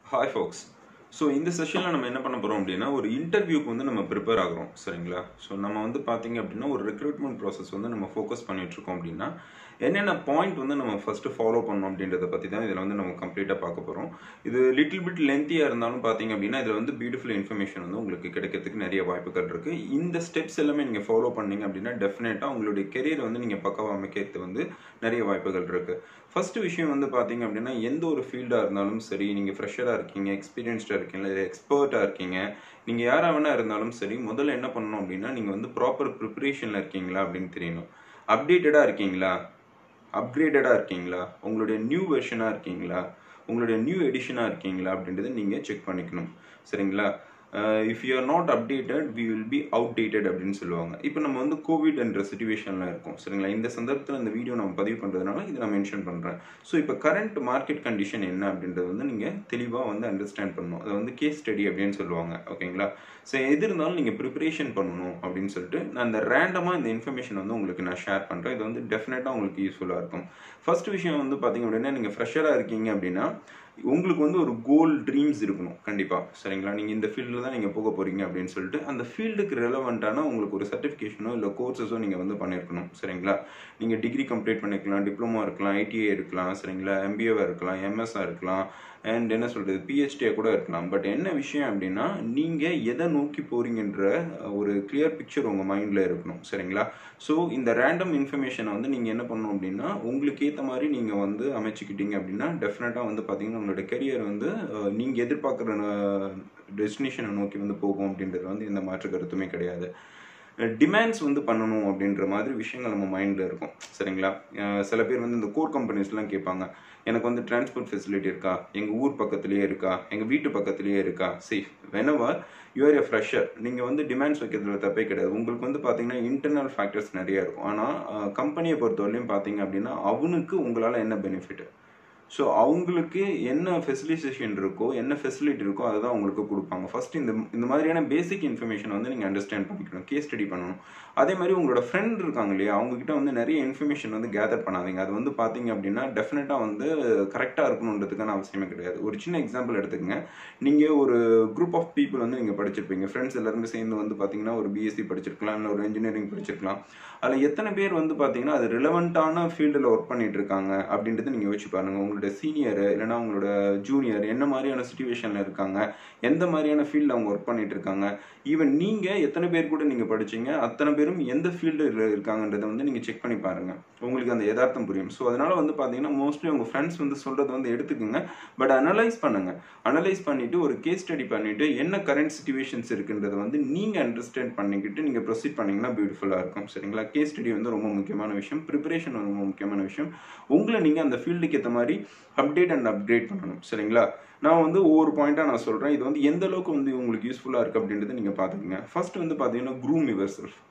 hi ஃபோக்ஸ் so இந்த செஷனில் நம்ம என்ன பண்ண போகிறோம் அப்படின்னா ஒரு இன்டர்வியூக்கு வந்து நம்ம ப்ரிப்பேர் ஆகிறோம் சரிங்களா ஸோ நம்ம வந்து பார்த்தீங்க அப்படின்னா ஒரு ரெக்ரூட்மெண்ட் ப்ராசஸ் வந்து நம்ம ஃபோக்கஸ் பண்ணிகிட்ருக்கோம் அப்படின்னா என்னென்ன பாயிண்ட் வந்து நம்ம ஃபஸ்ட்டு ஃபாலோ பண்ணணும் அப்படின்றத பற்றி தான் இதில் வந்து நம்ம கம்ப்ளீட்டாக பார்க்க போகிறோம் இது லிட்டில் பிட் லென்த்தியாக இருந்தாலும் பார்த்தீங்க அப்படின்னா இதில் வந்து பியூட்டிஃபுல் இன்ஃபர்மேஷன் வந்து உங்களுக்கு கிடைக்கிறதுக்கு நிறைய வாய்ப்புகள் இருக்குது இந்த ஸ்டெப்ஸ் எல்லாமே நீங்கள் ஃபாலோ பண்ணீங்க அப்படின்னா டெஃபினட்டாக உங்களுடைய கெரியர் வந்து நீங்கள் பக்கவாக அமைக்கிறது வந்து நிறைய வாய்ப்புகள் இருக்குது ஃபர்ஸ்ட் விஷயம் வந்து பார்த்தீங்க அப்படின்னா எந்த ஒரு ஃபீல்டாக இருந்தாலும் சரி நீங்கள் ஃப்ரெஷராக இருக்கீங்க எக்ஸ்பீரியன்ஸ்டாக இருக்கீங்க இல்லை எக்ஸ்பர்ட்டாக இருக்கீங்க நீங்கள் யாராக வேணா இருந்தாலும் சரி முதல்ல என்ன பண்ணணும் அப்படின்னா நீங்கள் வந்து ப்ராப்பர் ப்ரிப்பரேஷனில் இருக்கீங்களா அப்படின்னு தெரியணும் அப்டேட்டடாக இருக்கீங்களா அப்கிரேடடாக இருக்கீங்களா உங்களுடைய நியூ வெர்ஷனாக இருக்கீங்களா உங்களுடைய நியூ எடிஷனாக இருக்கீங்களா அப்படின்றத நீங்கள் செக் பண்ணிக்கணும் சரிங்களா if you are not updated we will be outdated அப்படின்னு சொல்லுவாங்க இப்போ நம்ம வந்து கோவிட் என்ற சுச்சுவேஷனில் இருக்கோம் சரிங்களா இந்த சந்தர்ப்பத்தில் இந்த வீடியோ நம்ம பதிவு பண்ணுறதுனால இதை நான் மென்ஷன் பண்ணுறேன் ஸோ இப்போ கரண்ட் மார்க்கெட் கண்டிஷன் என்ன அப்படின்றது வந்து நீங்கள் தெளிவாக வந்து அண்டர்ஸ்டாண்ட் பண்ணணும் அதை வந்து கேஸ் ஸ்டடி அப்படின்னு சொல்லுவாங்க ஓகேங்களா ஸோ எது இருந்தாலும் நீங்கள் ப்ரிப்பரேஷன் பண்ணணும் அப்படின்னு சொல்லிட்டு நான் இந்த ரேண்டமாக இந்த இன்ஃபர்மேஷன் வந்து உங்களுக்கு நான் ஷேர் பண்ணுறேன் இது வந்து டெஃபினட்டாக உங்களுக்கு யூஸ்ஃபுல்லாக இருக்கும் ஃபர்ஸ்ட் விஷயம் வந்து பார்த்தீங்க அப்படின்னா நீங்கள் ஃப்ரெஷராக இருக்கீங்க அப்படின்னா உங்களுக்கு வந்து ஒரு கோல் ட்ரீம்ஸ் இருக்கணும் கண்டிப்பாக சரிங்களா நீங்கள் இந்த ஃபீல்டில் தான் நீங்கள் போக போகிறீங்க அப்படின்னு சொல்லிட்டு அந்த ஃபீல்டுக்கு ரெலவெண்ட்டான உங்களுக்கு ஒரு சர்டிஃபிகேஷனோ இல்லை கோர்சஸோ நீங்கள் வந்து பண்ணியிருக்கணும் சரிங்களா நீங்கள் டிகிரி கம்ப்ளீட் பண்ணிக்கலாம் டிப்ளமோ இருக்கலாம் ஐடிஐ இருக்கலாம் சரிங்களா எம்பிஏவாக இருக்கலாம் எம்எஸ்ஆ இருக்கலாம் அண்ட் என்ன சொல்கிறது பிஹெச்டியாக கூட இருக்கலாம் பட் என்ன விஷயம் அப்படின்னா நீங்கள் எதை நோக்கி போகிறீங்கன்ற ஒரு கிளியர் பிக்சர் உங்கள் மைண்டில் இருக்கணும் சரிங்களா ஸோ இந்த ரேண்டம் இன்ஃபர்மேஷனை வந்து நீங்கள் என்ன பண்ணணும் அப்படின்னா உங்களுக்கு ஏற்ற மாதிரி நீங்கள் வந்து அமைச்சிக்கிட்டீங்க அப்படின்னா டெஃபினட்டாக வந்து பார்த்தீங்கன்னா உங்களோட கெரியர் வந்து நீங்கள் எதிர்பார்க்குற டெஸ்டினேஷனை நோக்கி வந்து போகும் அப்படின்றது வந்து எந்த மாற்று கருத்துமே கிடையாது டிமாண்ட்ஸ் வந்து பண்ணணும் அப்படின்ற மாதிரி விஷயங்கள் நம்ம மைண்டில் இருக்கும் சரிங்களா சில பேர் வந்து இந்த கோர் கம்பெனிஸ்லாம் கேட்பாங்க எனக்கு வந்து டிரான்ஸ்போர்ட் ஃபெசிலிட்டி இருக்கா எங்கள் ஊர் பக்கத்துலேயே இருக்கா எங்கள் வீட்டு பக்கத்துலேயே இருக்கா safe whenever you are a fresher நீங்கள் வந்து டிமாண்ட்ஸ் வைக்கிறதுல தப்பே கிடையாது உங்களுக்கு வந்து பார்த்தீங்கன்னா இன்டர்னல் ஃபேக்டர்ஸ் நிறைய இருக்கும் ஆனால் கம்பெனியை பொறுத்தவரையிலையும் பார்த்தீங்க அப்படின்னா அவனுக்கு உங்களால் என்ன பெனிஃபிட் ஸோ அவங்களுக்கு என்ன ஃபெசிலிட்டேஷன் இருக்கோ என்ன ஃபெசிலிட்டி இருக்கோ அதை தான் உங்களுக்கு கொடுப்பாங்க ஃபர்ஸ்ட் இந்த இந்த மாதிரியான பேசிக் இன்ஃபர்மேஷன் வந்து நீங்கள் அண்டர்ஸ்டாண்ட் பண்ணிக்கணும் கேஸ் ஸ்டடி பண்ணணும் அதே மாதிரி உங்களோட ஃப்ரெண்ட் இருக்காங்க இல்லையா அவங்ககிட்ட வந்து நிறைய இன்ஃபர்மேஷன் வந்து கேதர் பண்ணாதீங்க அது வந்து பார்த்தீங்க அப்படின்னா டெஃபினட்டாக வந்து கரெக்டாக இருக்கணுன்றதுக்கான அவசியமே கிடையாது ஒரு சின்ன எக்ஸாம்பிள் எடுத்துக்கங்க நீங்கள் ஒரு குரூப் ஆஃப் பீப்புள் வந்து நீங்கள் படிச்சிருப்பீங்க ஃப்ரெண்ட்ஸ் எல்லாருமே சேர்ந்து வந்து பார்த்தீங்கன்னா ஒரு பிஎஸ்சி படிச்சிருக்கலாம் இல்லை ஒரு இன்ஜினியரிங் படிச்சிருக்கலாம் அதில் எத்தனை பேர் வந்து பார்த்தீங்கன்னா அது ரிலவெண்ட்டான ஃபீல்டில் ஒர்க் பண்ணிட்டு இருக்காங்க அப்படின்றது நீங்கள் யோசிச்சு பாருங்கள் உங்களோட சீனியர் இல்லைனா உங்களோட ஜூனியர் என்ன மாதிரியான சுச்சுவேஷனில் இருக்காங்க எந்த மாதிரியான ஃபீல்டில் அவங்க ஒர்க் பண்ணிட்டு இருக்காங்க ஈவன் நீங்கள் எத்தனை பேர் கூட நீங்கள் படிச்சீங்க அத்தனை பேரும் எந்த ஃபீல்டில் இருக்காங்கன்றதை வந்து நீங்கள் செக் பண்ணி பாருங்க உங்களுக்கு அந்த யதார்த்தம் புரியும் ஸோ அதனால வந்து பார்த்தீங்கன்னா மோஸ்ட்லி உங்கள் ஃப்ரெண்ட்ஸ் வந்து சொல்கிறத வந்து எடுத்துக்கோங்க பட் அனலைஸ் பண்ணுங்க அனலைஸ் பண்ணிட்டு ஒரு கேஸ் ஸ்டடி பண்ணிட்டு என்ன கரண்ட் சுச்சுவேஷன்ஸ் இருக்குன்றதை வந்து நீங்கள் அண்டர்ஸ்டாண்ட் பண்ணிக்கிட்டு நீங்கள் ப்ரொசீட் பண்ணீங்கன்னா பியூட்டிஃபுல்லாக இருக்கும் சரிங்களா கேஸ் ஸ்டடி வந்து ரொம்ப முக்கியமான விஷயம் ப்ரிப்பரேஷன் ரொம்ப முக்கியமான விஷயம் உங்களை நீங்கள் அந்த ஃபீல்டுக்கு ஏற்ற மாதிரி அப்டேட் அண்ட் அப்கிரேட் பண்ணணும் சரிங்களா நான் வந்து ஒவ்வொரு பாயிண்ட்டாக நான் சொல்கிறேன் இது வந்து எந்த அளவுக்கு வந்து உங்களுக்கு யூஸ்ஃபுல்லாக இருக்குது அப்படின்றத நீங்கள் பார்த்துக்கங்க ஃபர்ஸ்ட் வந்து பார்த்தீங்கன்னா க்ரூம் யுவர் செல்ஃப்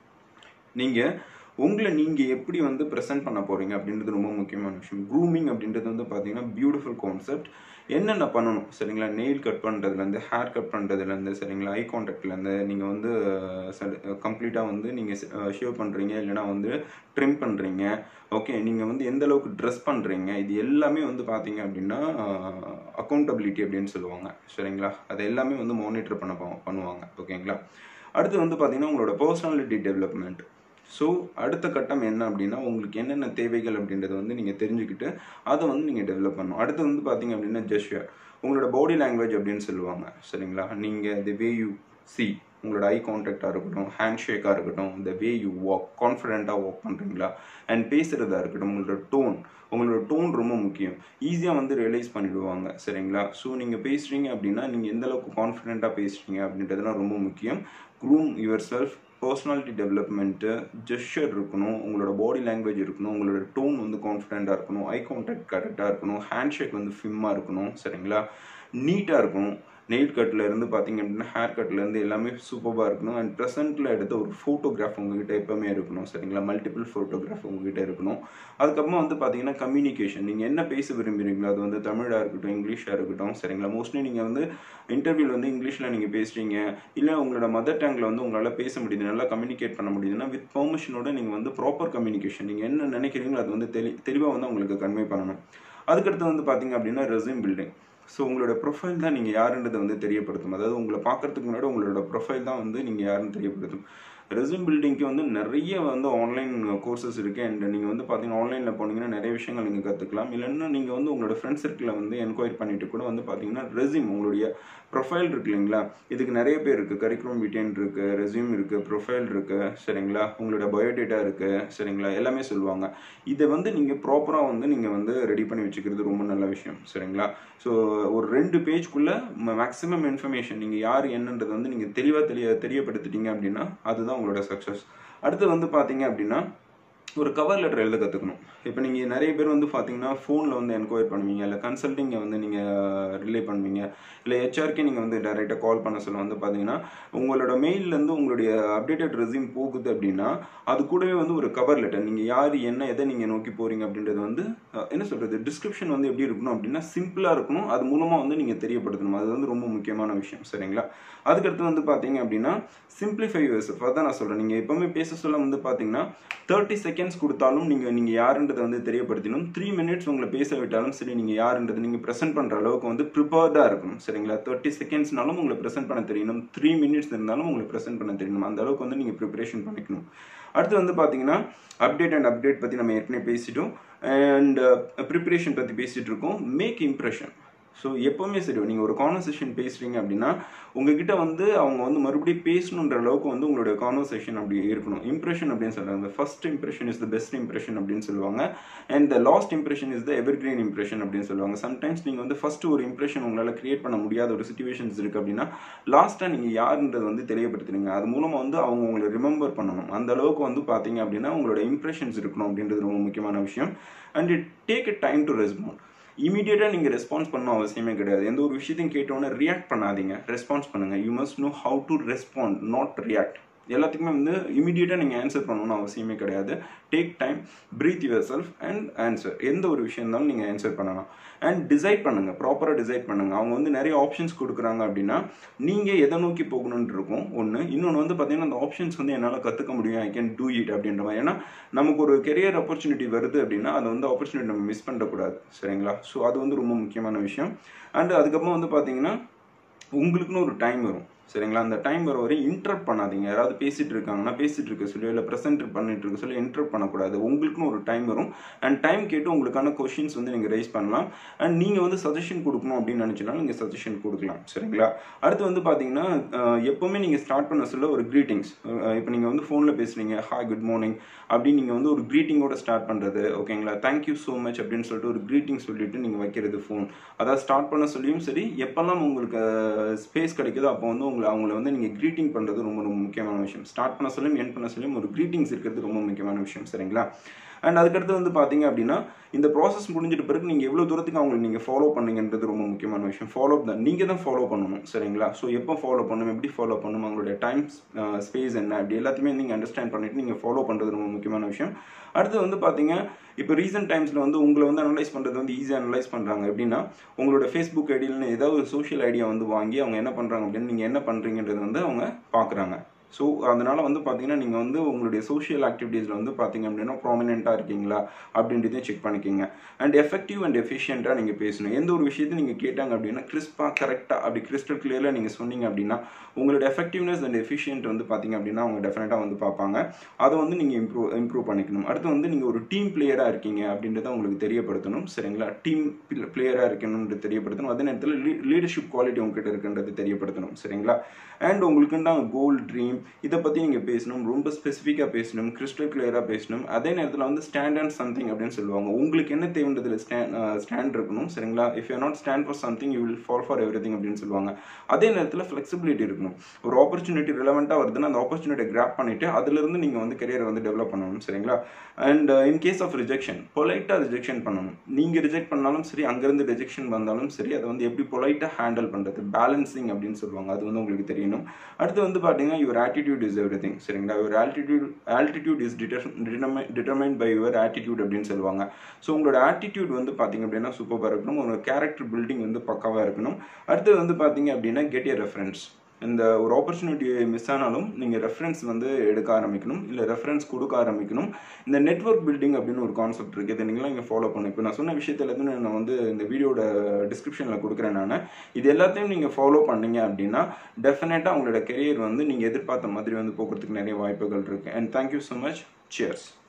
நீங்கள் உங்களை நீங்கள் எப்படி வந்து ப்ரெசென்ட் பண்ண போகிறீங்க அப்படின்றது ரொம்ப முக்கியமான விஷயம் க்ரூமிங் அப்படின்றது வந்து பார்த்தீங்கன்னா பியூட்டிஃபுல் கான்செப்ட் என்னென்ன பண்ணணும் சரிங்களா நெயில் கட் பண்ணுறதுலேருந்து ஹேர் கட் பண்ணுறதுலேருந்து சரிங்களா ஐ கான்டாக்ட்லேருந்து நீங்கள் வந்து கம்ப்ளீட்டாக வந்து நீங்கள் ஷேவ் பண்ணுறீங்க இல்லைனா வந்து ட்ரிம் பண்ணுறீங்க ஓகே நீங்கள் வந்து எந்த அளவுக்கு ட்ரெஸ் பண்ணுறீங்க இது எல்லாமே வந்து பார்த்தீங்க அப்படின்னா அக்கௌண்டபிலிட்டி அப்படின்னு சொல்லுவாங்க சரிங்களா அது எல்லாமே வந்து மானிட்டர் பண்ண பண்ணுவாங்க ஓகேங்களா அடுத்து வந்து பார்த்தீங்கன்னா உங்களோட பர்சனாலிட்டி டெவலப்மெண்ட் ஸோ அடுத்த கட்டம் என்ன அப்படின்னா உங்களுக்கு என்னென்ன தேவைகள் அப்படின்றத வந்து நீங்கள் தெரிஞ்சுக்கிட்டு அதை வந்து நீங்கள் டெவலப் பண்ணணும் அடுத்து வந்து பார்த்தீங்க அப்படின்னா ஜெஸ்டர் உங்களோட பாடி லாங்குவேஜ் அப்படின்னு சொல்லுவாங்க சரிங்களா நீங்கள் தி வே யூ சி உங்களோட ஐ கான்டாக்டாக இருக்கட்டும் ஹேண்ட் ஷேக்காக இருக்கட்டும் இந்த வே யூ வாக் கான்ஃபிடென்ட்டாக வாக் பண்ணுறீங்களா அண்ட் பேசுகிறதா இருக்கட்டும் உங்களோட டோன் உங்களோட டோன் ரொம்ப முக்கியம் ஈஸியாக வந்து ரியலைஸ் பண்ணிவிடுவாங்க சரிங்களா ஸோ நீங்கள் பேசுகிறீங்க அப்படின்னா நீங்கள் எந்த அளவுக்கு கான்ஃபிடென்ட்டாக பேசுகிறீங்க அப்படின்றதுலாம் ரொம்ப முக்கியம் groom your self personality development gesture இருக்கணும் உங்களோட பாடி லாங்குவேஜ் இருக்கணும் உங்களோட டோன் வந்து கான்ஃபிடென்ட்டாக இருக்கணும் ஐ கான்டாக்ட் கரெக்டாக இருக்கணும் ஹேண்ட் ஷேக் வந்து ஃபிம்மாக இருக்கணும் சரிங்களா நீட்டாக இருக்கணும் நெயில் கட்டில் இருந்து பார்த்தீங்க அப்படின்னா ஹேர் கட்டில் இருந்து எல்லாமே சூப்பராக இருக்கணும் அண்ட் ப்ரெசென்ட்டில் எடுத்த ஒரு ஃபோட்டோகிராஃப் உங்ககிட்ட எப்போவுமே இருக்கணும் சரிங்களா மல்டிபிள் ஃபோட்டோகிராஃப் உங்ககிட்ட இருக்கணும் அதுக்கப்புறமா வந்து பார்த்தீங்கன்னா கம்யூனிகேஷன் நீங்கள் என்ன பேச விரும்புகிறீங்களோ அது வந்து தமிழாக இருக்கட்டும் இங்கிலீஷாக இருக்கட்டும் சரிங்களா மோஸ்ட்லி நீங்கள் வந்து இன்டர்வியூவில் வந்து இங்கிலீஷில் நீங்கள் பேசுகிறீங்க இல்லை உங்களோட மதர் டங்கில் வந்து உங்களால் பேச முடியுது நல்லா கம்யூனிகேட் பண்ண முடியுதுன்னா வித் பெர்மிஷனோட நீங்கள் வந்து ப்ராப்பர் கம்யூனிகேஷன் நீங்கள் என்ன நினைக்கிறீங்களோ அது வந்து தெளி தெளிவாக வந்து உங்களுக்கு கன்வே பண்ணணும் அதுக்கடுத்து வந்து பார்த்தீங்க அப்படின்னா ரெசியூம் பில்டிங் ஸோ உங்களோட ப்ரொஃபைல் தான் நீங்கள் யாருன்றதை வந்து தெரியப்படுத்தும் அதாவது உங்களை பார்க்கறதுக்கு முன்னாடி உங்களோட ப்ரொஃபைல் தான் வந்து நீங்கள் யாருன்னு தெரியப்படுத்தும் ரெஸ்யூம் பில்டிங்க்கு வந்து நிறைய வந்து ஆன்லைன் கோர்சஸ் இருக்குது அண்ட் நீங்கள் வந்து பார்த்தீங்கன்னா ஆன்லைனில் போனீங்கன்னா நிறைய விஷயங்கள் நீங்கள் கற்றுக்கலாம் இல்லைன்னா நீங்கள் வந்து உங்களோட ஃப்ரெண்ட் சர்க்கிளில் வந்து என்கொயரி பண்ணிட்டு கூட வந்து பார்த்தீங்கன்னா ரெஸ்யூம் உங்களுடைய ப்ரொஃபைல் இருக்கு இல்லைங்களா இதுக்கு நிறைய பேர் இருக்குது கரிக்குலம் விட்டேன் இருக்குது ரெஸ்யூம் இருக்குது ப்ரொஃபைல் இருக்குது சரிங்களா உங்களோட பயோடேட்டா இருக்குது சரிங்களா எல்லாமே சொல்லுவாங்க இதை வந்து நீங்கள் ப்ராப்பராக வந்து நீங்கள் வந்து ரெடி பண்ணி வச்சுக்கிறது ரொம்ப நல்ல விஷயம் சரிங்களா ஸோ ஒரு ரெண்டு பேஜ்க்குள்ளே மேக்ஸிமம் இன்ஃபர்மேஷன் நீங்கள் யார் என்னன்றது வந்து நீங்கள் தெளிவாக தெரிய தெரியப்படுத்திட்டீங்க அப்படின்னா அதுதான் உங்களோட சக்ஸஸ் அடுத்து வந்து பார்த்தீங்க அப்படின்னா ஒரு கவர் லெட்டர் எழுத கற்றுக்கணும் இப்போ நீங்கள் நிறைய பேர் வந்து பார்த்தீங்கன்னா ஃபோனில் வந்து என்கொயர் பண்ணுவீங்க இல்லை கன்சல்டிங்கை வந்து நீங்கள் ரிலே பண்ணுவீங்க இல்லை ஹெச்ஆர்கே நீங்கள் வந்து டைரெக்டாக கால் பண்ண சொல்ல வந்து பார்த்தீங்கன்னா உங்களோட மெயிலேருந்து உங்களுடைய அப்டேட்டட் ரெஸ்யூம் போகுது அப்படின்னா அது கூடவே வந்து ஒரு கவர் லெட்டர் நீங்கள் யார் என்ன எதை நீங்கள் நோக்கி போகிறீங்க அப்படின்றது வந்து அஹ், என்ன சொல்கிறது டிஸ்கிரிப்ஷன் வந்து எப்படி இருக்கணும் அப்படின்னா சிம்பிளாக இருக்கணும் அது மூலமாக வந்து நீங்கள் தெரியப்படுத்தணும் அது வந்து ரொம்ப முக்கியமான விஷயம் சரிங்களா அதுக்கடுத்து வந்து பார்த்தீங்க அப்படின்னா சிம்பிளிஃபை யூஎஸ்எஃப் அதான் நான் சொல்கிறேன் நீங்கள் எப்பவுமே பேச சொல்ல வந்து பார்த்தீங்கன்னா தேர்ட்டி செகண்ட்ஸ் கொடுத்தாலும் நீங்கள் நீங்கள் யாருன்றதை வந்து தெரியப்படுத்தணும் த்ரீ மினிட்ஸ் உங்களை பேச விட்டாலும் சரி நீங்கள் யாருன்றது நீங்கள் ப்ரெசென்ட் பண்ணுற அளவுக்கு வந்து ப்ரிப்பேர்டாக இருக்கணும் சரிங்களா தேர்ட்டி செகண்ட்ஸ்னாலும் உங்களை ப்ரெசென்ட் பண்ண தெரியணும் த்ரீ மினிட்ஸ் இருந்தாலும் உங்களுக்கு ப்ரெசென்ட் பண்ண தெரியணும் அந்த அளவுக்கு வந்து நீங்கள் ப்ரிப்பரேஷன் பண்ணிக்கணும் அடுத்து வந்து பார்த்தீங்கன்னா அப்டேட் அண்ட் அப்டேட் பற்றி நம்ம ஏற்கனவே பேசிட்டோம் அண்ட் ப்ரிப்பரேஷன் பற்றி பேசிகிட்டு இருக்கோம் மேக் இம்ப்ரெஷன் ஸோ எப்போவுமே சரி நீங்கள் ஒரு கான்வர்சேஷன் பேசுகிறீங்க அப்படின்னா உங்ககிட்ட வந்து அவங்க வந்து மறுபடியும் பேசணுன்ற அளவுக்கு வந்து உங்களுடைய கான்வர்சேஷன் அப்படி இருக்கணும் இம்ப்ரெஷன் அப்படின்னு சொல்கிறாங்க first impression is the best impression அப்படின்னு சொல்லுவாங்க and the last impression is the ever green impression அப்படின்னு சொல்லுவாங்க சம்டைம்ஸ் நீங்கள் வந்து ஃபர்ஸ்ட் ஒரு இம்ப்ரெஷன் உங்களால் கிரியேட் பண்ண முடியாத ஒரு சுச்சுவேஷன்ஸ் இருக்குது அப்படின்னா லாஸ்ட்டாக நீங்கள் யாருன்றது வந்து தெரியப்படுத்துறீங்க அது மூலமாக வந்து அவங்க உங்களை ரிமெம்பர் பண்ணணும் அந்த அளவுக்கு வந்து பார்த்தீங்க அப்படின்னா உங்களோட இம்ப்ரெஷன்ஸ் இருக்கணும் அப்படின்றது ரொம்ப முக்கியமான விஷயம் and it take a time to respond இமீடியட்டாக நீங்கள் ரெஸ்பான்ஸ் பண்ணணும் அவசியமே கிடையாது எந்த ஒரு விஷயத்தையும் கேட்டோன்னே ரியாக்ட் பண்ணாதீங்க ரெஸ்பான்ஸ் பண்ணுங்கள் you must know how to respond not react எல்லாத்துக்குமே வந்து இமீடியட்டாக நீங்கள் ஆன்சர் பண்ணணும்னு அவசியமே கிடையாது take time breathe your self and answer எந்த ஒரு விஷயம் இருந்தாலும் நீங்கள் ஆன்சர் பண்ணலாம் அண்ட் டிசைட் பண்ணுங்கள் ப்ராப்பராக டிசைட் பண்ணுங்கள் அவங்க வந்து நிறைய ஆப்ஷன்ஸ் கொடுக்குறாங்க அப்படின்னா நீங்கள் எதை நோக்கி போகணும்னு இருக்கும் ஒன்று இன்னொன்று வந்து பார்த்தீங்கன்னா அந்த ஆப்ஷன்ஸ் வந்து என்னால் கற்றுக்க முடியும் ஐ கேன் டூ இட் அப்படின்ற மாதிரி ஏன்னா நமக்கு ஒரு கெரியர் ஆப்பர்ச்சுனிட்டி வருது அப்படின்னா அதை வந்து ஆப்பர்ச்சுனிட்டி நம்ம மிஸ் பண்ணக்கூடாது சரிங்களா ஸோ அது வந்து ரொம்ப முக்கியமான விஷயம் அண்ட் அதுக்கப்புறம் வந்து பார்த்தீங்கன்னா உங்களுக்குன்னு ஒரு டைம் வரும் சரிங்களா அந்த டைம் வர வரை இன்டரப்ட் பண்ணாதீங்க யாராவது பேசிட்டு இருக்காங்கன்னா பேசிட்டு இருக்க சொல்லி இல்லை ப்ரெசென்ட் பண்ணிட்டு இருக்க சொல்லி இன்டரப்ட் பண்ணக்கூடாது உங்களுக்குன்னு ஒரு டைம் வரும் அண்ட் டைம் கேட்டு உங்களுக்கான கொஷின்ஸ் வந்து நீங்கள் ரைஸ் பண்ணலாம் அண்ட் நீங்கள் வந்து சஜஷன் கொடுக்கணும் அப்படின்னு நினச்சினாலும் நீங்கள் சஜஷன் கொடுக்கலாம் சரிங்களா அடுத்து வந்து பார்த்தீங்கன்னா அஹ், எப்பவுமே நீங்கள் ஸ்டார்ட் பண்ண சொல்ல ஒரு க்ரீட்டிங்ஸ் இப்போ நீங்கள் வந்து ஃபோனில் பேசுறீங்க ஹாய் குட் மார்னிங் அப்படின்னு நீங்கள் வந்து ஒரு க்ரீட்டிங்கோட ஸ்டார்ட் பண்ணுறது ஓகேங்களா தேங்க்யூ ஸோ மச் அப்படின்னு சொல்லிட்டு ஒரு க்ரீட்டிங் சொல்லிட்டு நீங்கள் வைக்கிறது ஃபோன் அதாவது ஸ்டார்ட் பண்ண சொல்லியும் சரி எப்போல்லாம் உங்களுக்கு ஸ்பேஸ் கிடைக்குதோ அப்போ வந்து உங்களை அவங்கள வந்து நீங்கள் க்ரீட்டிங் பண்ணுறது ரொம்ப ரொம்ப முக்கியமான விஷயம் ஸ்டார்ட் பண்ண சொல்லியும் என் பண்ண சொல்லியும் ஒரு க்ரீட்டிங்ஸ் இருக்கிறது ரொம்ப முக்கியமான விஷயம் சரிங்களா அண்ட் அதுக்கடுத்து வந்து பார்த்தீங்க அப்படின்னா இந்த ப்ராசஸ் முடிஞ்சிட்ட பிறகு நீங்கள் எவ்வளோ தூரத்துக்கு அவங்களை நீங்கள் ஃபாலோ பண்ணீங்கன்றது ரொம்ப முக்கியமான விஷயம் ஃபாலோ தான் நீங்கள் தான் ஃபாலோ பண்ணணும் சரிங்களா ஸோ எப்போ ஃபாலோ பண்ணணும் எப்படி ஃபாலோ பண்ணணும் அவங்களுடைய டைம் ஸ்பேஸ் என்ன அப்படி எல்லாத்தையுமே நீங்கள் அண்டர்ஸ்டாண்ட் பண்ணிட்டு நீங்கள் ஃபாலோ பண்ணுறது ரொம்ப முக்கியமான விஷயம் அடுத்து வந்து பார்த்தீங்க இப்போ ரீசெண்ட் டைம்ஸில் வந்து உங்களை வந்து அனலைஸ் பண்ணுறது வந்து ஈஸியாக அனலைஸ் பண்ணுறாங்க எப்படின்னா உங்களோட ஃபேஸ்புக் ஐடியில் ஏதாவது ஒரு சோஷியல் ஐடியா வந்து வாங்கி அவங்க என்ன பண்ணுறாங்க அப்படின்னு நீங்கள் என்ன பண்ணுறீங்கன்றது வந்து அவங்க பார்க்குறாங்க ஸோ அதனால வந்து பார்த்தீங்கன்னா நீங்கள் வந்து உங்களுடைய சோஷியல் ஆக்டிவிட்டீஸில் வந்து பார்த்தீங்க அப்படின்னா ப்ராமினெண்ட்டாக இருக்கீங்களா அப்படின்றதையும் செக் பண்ணிக்கிங்க அண்ட் எஃபெக்டிவ் அண்ட் எஃபிஷியண்ட்டாக நீங்கள் பேசணும் எந்த ஒரு விஷயத்தையும் நீங்கள் கேட்டாங்க அப்படின்னா கிறிஸ்பாக கரெக்டாக அப்படி கிறிஸ்டல் கிளியரில் நீங்கள் சொன்னீங்க அப்படின்னா உங்களோட எஃபெக்டிவ்னஸ் அண்ட் எஃபிஷியன்ட் வந்து பார்த்தீங்க அப்படின்னா அவங்க டெஃபினட்டாக வந்து பார்ப்பாங்க அதை வந்து நீங்கள் இம்ப்ரூவ் இம்ப்ரூவ் பண்ணிக்கணும் அடுத்து வந்து நீங்கள் ஒரு டீம் பிளேயராக இருக்கீங்க அப்படின்றத உங்களுக்கு தெரியப்படுத்தணும் சரிங்களா டீம் பிளேயராக இருக்கணும்ன்றது தெரியப்படுத்தணும் அதே நேரத்தில் லீடர்ஷிப் குவாலிட்டி உங்ககிட்ட இருக்குன்றது தெரியப்படுத்தணும் சரிங்களா அண்ட் உங்களுக்குன்னா கோல் ட்ரீம் இதை பற்றி நீங்கள் பேசணும் ரொம்ப ஸ்பெசிஃபிக்காக பேசணும் கிறிஸ்டல் கிளியராக பேசணும் அதே நேரத்தில் வந்து ஸ்டாண்ட் அண்ட் சம்திங் அப்படின்னு சொல்லுவாங்க உங்களுக்கு என்ன தேவைன்றதுல ஸ்டாண்ட் ஸ்டாண்ட் இருக்கணும் சரிங்களா if you not stand for something you will fall for every thing அப்படின்னு சொல்லுவாங்க அதே நேரத்தில் ஃப்ளெக்சிபிலிட்டி இருக்கணும் ஒரு ஆப்பர்ச்சுனிட்டி ரிலவெண்ட்டாக வருதுன்னா அந்த ஆப்பர்ச்சுனிட்டி கிராப் பண்ணிட்டு அதுலேருந்து நீங்கள் வந்து கெரியரை வந்து டெவலப் பண்ணணும் சரிங்களா and in case of rejection பொலைட்டாக ரிஜெக்ஷன் பண்ணணும் நீங்கள் ரிஜெக்ட் பண்ணாலும் சரி அங்கேருந்து ரிஜெக்ஷன் வந்தாலும் சரி அதை வந்து எப்படி பொலைட்டாக ஹேண்டில் பண்ணுறது பேலன்சிங் அப்படின்னு சொல்லுவாங்க அது வந்து உங்களுக்கு தெரியணும் அடுத்து வந்து பார்த்தீங்கன்னா your attitude is every thing சரிங்களா your altitude altitude is determine by your attitude அப்படின்னு சொல்லுவாங்க ஸோ உங்களோட ஆட்டிடியூட் வந்து பார்த்தீங்க அப்படின்னா சூப்பராக இருக்கணும் உங்களோட கேரக்டர் பில்டிங் வந்து பக்காவாக இருக்கணும் அடுத்தது வந்து பார்த்தீங்க அப்படின்னா கெட் ஏ ரெஃபரன்ஸ் இந்த ஒரு ஆப்பர்ச்சுனிட்டி மிஸ் ஆனாலும் நீங்கள் ரெஃபரன்ஸ் வந்து எடுக்க ஆரம்பிக்கணும் இல்லை ரெஃபரன்ஸ் கொடுக்க ஆரம்பிக்கணும் இந்த நெட்வொர்க் பில்டிங் அப்படின்னு ஒரு கான்செப்ட் இருக்குது இதை நீங்களாம் இங்கே ஃபாலோ பண்ணணும் இப்போ நான் சொன்ன விஷயத்த எல்லாத்தையும் நான் வந்து இந்த வீடியோட டிஸ்கிரிப்ஷனில் கொடுக்குறேன் நான் இது எல்லாத்தையும் நீங்கள் ஃபாலோ பண்ணீங்க அப்படின்னா டெஃபினட்டாக உங்களோட கெரியர் வந்து நீங்கள் எதிர்பார்த்த மாதிரி வந்து போக்குறதுக்கு நிறைய வாய்ப்புகள் இருக்குது and thank you so much cheers